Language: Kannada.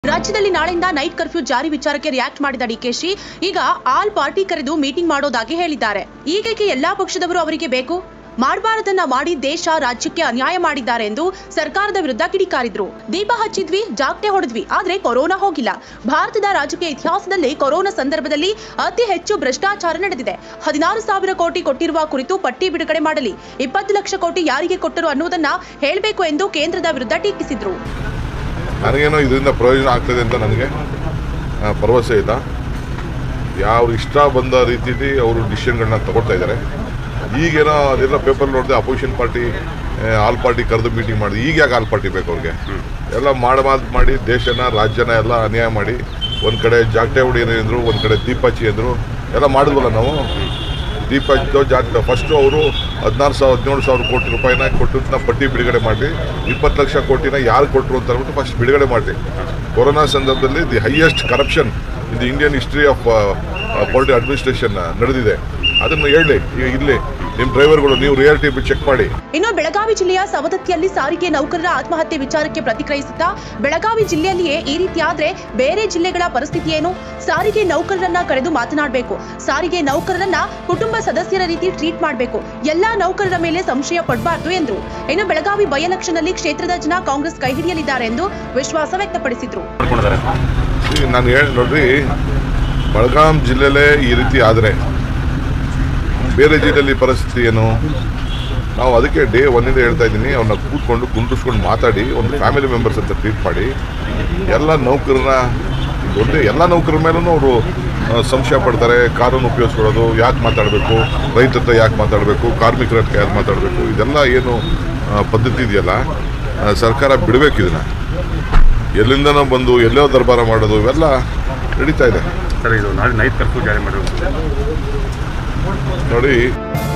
ರಾಜ್ಯದಲ್ಲಿ ನಾಳೆಯಿಂದ ನೈಟ್ ಕರ್ಫ್ಯೂ ಜಾರಿ ವಿಚಾರಕ್ಕೆ ರಿಯಾಕ್ಟ್ ಮಾಡಿದ ಡಿಕೆಶಿ ಈಗ ಆಲ್ ಪಾರ್ಟಿ ಕರೆದು ಮೀಟಿಂಗ್ ಮಾಡೋದಾಗಿ ಹೇಳಿದ್ದಾರೆ ಈಗೇಕೆ ಎಲ್ಲಾ ಪಕ್ಷದವರು ಅವರಿಗೆ ಬೇಕು ಮಾಡಬಾರದನ್ನ ಮಾಡಿ ದೇಶ ರಾಜ್ಯಕ್ಕೆ ಅನ್ಯಾಯ ಮಾಡಿದ್ದಾರೆ ಎಂದು ಸರ್ಕಾರದ ವಿರುದ್ಧ ಕಿಡಿಕಾರಿದ್ರು ದೀಪ ಹಚ್ಚಿದ್ವಿ ಜಾಗ್ಟೆ ಹೊಡೆದ್ವಿ ಆದ್ರೆ ಕೊರೋನಾ ಹೋಗಿಲ್ಲ ಭಾರತದ ರಾಜಕೀಯ ಇತಿಹಾಸದಲ್ಲಿ ಕೊರೋನಾ ಸಂದರ್ಭದಲ್ಲಿ ಅತಿ ಹೆಚ್ಚು ಭ್ರಷ್ಟಾಚಾರ ನಡೆದಿದೆ ಹದಿನಾರು ಸಾವಿರ ಕೋಟಿ ಕೊಟ್ಟಿರುವ ಕುರಿತು ಪಟ್ಟಿ ಬಿಡುಗಡೆ ಮಾಡಲಿ ಇಪ್ಪತ್ತು ಲಕ್ಷ ಕೋಟಿ ಯಾರಿಗೆ ಕೊಟ್ಟರು ಅನ್ನುವುದನ್ನ ಹೇಳಬೇಕು ಎಂದು ಕೇಂದ್ರದ ವಿರುದ್ಧ ಟೀಕಿಸಿದ್ರು ನನಗೇನೋ ಇದರಿಂದ ಪ್ರಯೋಜನ ಆಗ್ತದೆ ಅಂತ ನನಗೆ ಆ, ಭರವಸೆ ಇಲ್ಲ ಯಾವ ಇಷ್ಟ ಬಂದ ರೀತಿಯಲ್ಲಿ ಅವರು ಡಿಸಿಷನ್ಗಳನ್ನ ತಗೊಳ್ತಾ ಇದ್ದಾರೆ ಈಗೇನೋ ಅದೆಲ್ಲ ಪೇಪರ್ ನೋಡಿದೆ ಅಪೋಸಿಷನ್ ಪಾರ್ಟಿ ಆಲ್ ಪಾರ್ಟಿ ಕರೆದು ಮೀಟಿಂಗ್ ಮಾಡಿದೆ ಈಗ ಯಾಕೆ ಆಲ್ ಪಾರ್ಟಿ ಬೇಕು ಅವ್ರಿಗೆ ಎಲ್ಲ ಮಾಡ ಮಾತು ಮಾಡಿ ದೇಶನ ರಾಜ್ಯನ ಎಲ್ಲ ಅನ್ಯಾಯ ಮಾಡಿ ಒಂದು ಕಡೆ ಜಾಗಟೆ ಹೊಡಿ ಅಂದರು ಒಂದು ಕಡೆ ದೀಪಾಚಿ ಅಂದರು ಎಲ್ಲ ಮಾಡಿದ್ವಲ್ಲ ನಾವು ದೀಪ ಹಚ್ಚಿದ್ದು ಜಾಗ ಫಸ್ಟು ಅವರು ಹದಿನಾರು ಸಾವಿರ ಹದಿನೇಳು ಸಾವಿರ ಕೋಟಿ ರೂಪಾಯಿನ ಕೊಟ್ಟು ಪಟ್ಟಿ ಬಿಡುಗಡೆ ಮಾಡಿ ಇಪ್ಪತ್ತು ಲಕ್ಷ ಕೋಟಿನ ಯಾರು ಕೊಟ್ಟರು ಅಂತ ಹೇಳ್ಬಿಟ್ಟು ಫಸ್ಟ್ ಬಿಡುಗಡೆ ಮಾಡಿ ಕೊರೋನಾ ಸಂದರ್ಭದಲ್ಲಿ the highest corruption in the Indian history of polity administration ನಡೆದಿದೆ ಅದನ್ನು ಹೇಳಿ ಈಗ ಇಲ್ಲಿ ನಿಮ್ಮ ಡ್ರೈವರ್ಗಳು ನೀವು ರಿಯಾಲಿಟಿ ಚೆಕ್ ಮಾಡಿ ಇನ್ನು ಬೆಳಗಾವಿ ಜಿಲ್ಲೆಯ ಸವದತ್ತಿಯಲ್ಲಿ ಸಾರಿಗೆ ನೌಕರರ ಆತ್ಮಹತ್ಯೆ ವಿಚಾರಕ್ಕೆ ಪ್ರತಿಕ್ರಿಯಿಸುತ್ತಾ ಬೆಳಗಾವಿ ಜಿಲ್ಲೆಯಲ್ಲಿಯೇ ಈ ರೀತಿಯಾದ್ರೆ ಬೇರೆ ಜಿಲ್ಲೆಗಳ ಪರಿಸ್ಥಿತಿ ಏನು ಸಾರಿಗೆ ನೌಕರರನ್ನ ಕರೆದು ಮಾತನಾಡಬೇಕು ಸಾರಿಗೆ ನೌಕರರನ್ನ ಕುಟುಂಬ ಸದಸ್ಯರ ರೀತಿ ಟ್ರೀಟ್ ಮಾಡಬೇಕು ಎಲ್ಲಾ ನೌಕರರ ಮೇಲೆ ಸಂಶಯ ಪಡಬಾರ್ದು ಎಂದ್ರು ಇನ್ನು ಬೆಳಗಾವಿ ಬೈ ಎಲೆಕ್ಷನ್ನಲ್ಲಿ ಕ್ಷೇತ್ರದ ಜನ ಕಾಂಗ್ರೆಸ್ ಕೈ ಹಿಡಿಯಲಿದ್ದಾರೆ ಎಂದು ವಿಶ್ವಾಸ ವ್ಯಕ್ತಪಡಿಸಿದ್ರು ಮಾಡ್ಕೊಂಡಿದ್ದಾರೆ ಈಗ ನಾನು ಹೇಳಿ ನೋಡ್ರಿ ಬೆಳಗಾಂ ಜಿಲ್ಲೆಲೇ ಈ ರೀತಿ ಆದರೆ ಬೇರೆ ಜಿಲ್ಲೆಯಲ್ಲಿ ಪರಿಸ್ಥಿತಿ ಏನು ನಾವು ಅದಕ್ಕೆ ಡೇ ಒಂದಿಂದ ಹೇಳ್ತಾ ಇದ್ದೀನಿ ಅವ್ರನ್ನ ಕೂತ್ಕೊಂಡು ಕುಂಡಿಸ್ಕೊಂಡು ಮಾತಾಡಿ ಒಂದು ಫ್ಯಾಮಿಲಿ ಮೆಂಬರ್ಸ್ ಅಂತ ಟ್ರೀಟ್ ಮಾಡಿ ಎಲ್ಲ ನೌಕರನ್ನ ಈಗ ಒಂದೇ ಎಲ್ಲ ನೌಕರರ ಮೇಲೂ ಅವರು ಸಂಶಯ ಪಡ್ತಾರೆ ಕಾನೂನು ಉಪಯೋಗಿಸ್ಕೊಳ್ಳೋದು ಯಾಕೆ ಮಾತಾಡಬೇಕು ರೈತರ ಹತ್ರ ಯಾಕೆ ಮಾತಾಡಬೇಕು ಕಾರ್ಮಿಕರ ಹತ್ರ ಯಾಕೆ ಮಾತಾಡಬೇಕು ಇದೆಲ್ಲ ಏನು ಆ, ಪದ್ಧತಿ ಇದೆಯಲ್ಲ ಆ, ಸರ್ಕಾರ ಬಿಡಬೇಕು ಇದನ್ನು ಎಲ್ಲಿಂದನೋ ಬಂದು ಎಲ್ಲೋ ದರ್ಬಾರ ಮಾಡೋದು ಇವೆಲ್ಲ ನಡೀತಾ ಇದೆ ಸರ್ ಇದು ನಾಳೆ ನೈಟ್ ಕರ್ಫ್ಯೂ ಜಾರಿ ಮಾಡಿರೋದು ನೋಡಿ